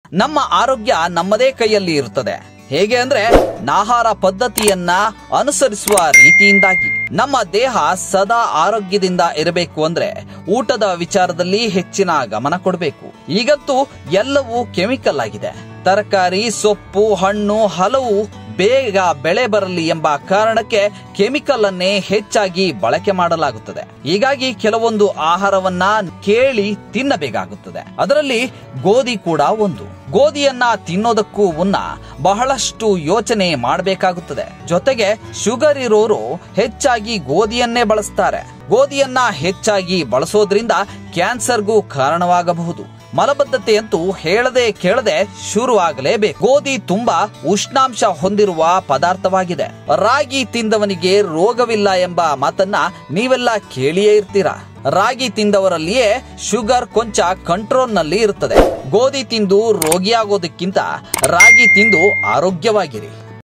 ನಮ್ಮ ಆರೋಗ್ಯ ನಮ್ಮದೇ ಕೈಯಲ್ಲಿ ಇರುತ್ತದೆ ಹೇಗೆ ಅಂದ್ರೆ ಆಹಾರ ಪದ್ಧತಿಯನ್ನ ಅನುಸರಿಸುವ ರೀತಿಯಿಂದಾಗಿ ನಮ್ಮ ದೇಹ ಸದಾ ಆರೋಗ್ಯದಿಂದ ಇರಬೇಕು ಅಂದ್ರೆ ಊಟದ ವಿಚಾರದಲ್ಲಿ ಹೆಚ್ಚಿನ ಗಮನ ಕೊಡಬೇಕು ಈಗಂತೂ ಎಲ್ಲವೂ ಕೆಮಿಕಲ್ ಆಗಿದೆ ತರಕಾರಿ ಸೊಪ್ಪು ಹಣ್ಣು ಹಲವು ಬೇಗ ಬೆಳೆ ಬರಲಿ ಎಂಬ ಕಾರಣಕ್ಕೆ ಕೆಮಿಕಲ್ ಅನ್ನೇ ಹೆಚ್ಚಾಗಿ ಬಳಕೆ ಮಾಡಲಾಗುತ್ತದೆ ಹೀಗಾಗಿ ಕೆಲವೊಂದು ಆಹಾರವನ್ನ ಕೇಳಿ ತಿನ್ನಬೇಕಾಗುತ್ತದೆ ಅದರಲ್ಲಿ ಗೋಧಿ ಕೂಡ ಒಂದು ಗೋಧಿಯನ್ನ ತಿನ್ನೋದಕ್ಕೂ ಮುನ್ನ ಬಹಳಷ್ಟು ಯೋಚನೆ ಮಾಡಬೇಕಾಗುತ್ತದೆ ಜೊತೆಗೆ ಶುಗರ್ ಇರೋರು ಹೆಚ್ಚಾಗಿ ಗೋಧಿಯನ್ನೇ ಬಳಸ್ತಾರೆ ಗೋಧಿಯನ್ನ ಹೆಚ್ಚಾಗಿ ಬಳಸೋದ್ರಿಂದ ಕ್ಯಾನ್ಸರ್ಗೂ ಕಾರಣವಾಗಬಹುದು ಮಲಬದ್ಧತೆಯಂತೂ ಹೇಳದೆ ಕೇಳದೆ ಶುರುವಾಗಲೇಬೇಕು ಗೋಧಿ ತುಂಬಾ ಉಷ್ಣಾಂಶ ಹೊಂದಿರುವ ಪದಾರ್ಥವಾಗಿದೆ ರಾಗಿ ತಿಂದವನಿಗೆ ರೋಗವಿಲ್ಲ ಎಂಬ ಮಾತನ್ನ ನೀವೆಲ್ಲ ಕೇಳಿಯೇ ಇರ್ತೀರಾ ರಾಗಿ ತಿಂದವರಲ್ಲಿಯೇ ಶುಗರ್ ಕೊಂಚ ಕಂಟ್ರೋಲ್ನಲ್ಲಿ ಇರುತ್ತದೆ ಗೋಧಿ ತಿಂದು ರೋಗಿಯಾಗೋದಕ್ಕಿಂತ ರಾಗಿ ತಿಂದು ಆರೋಗ್ಯವಾಗಿರಿ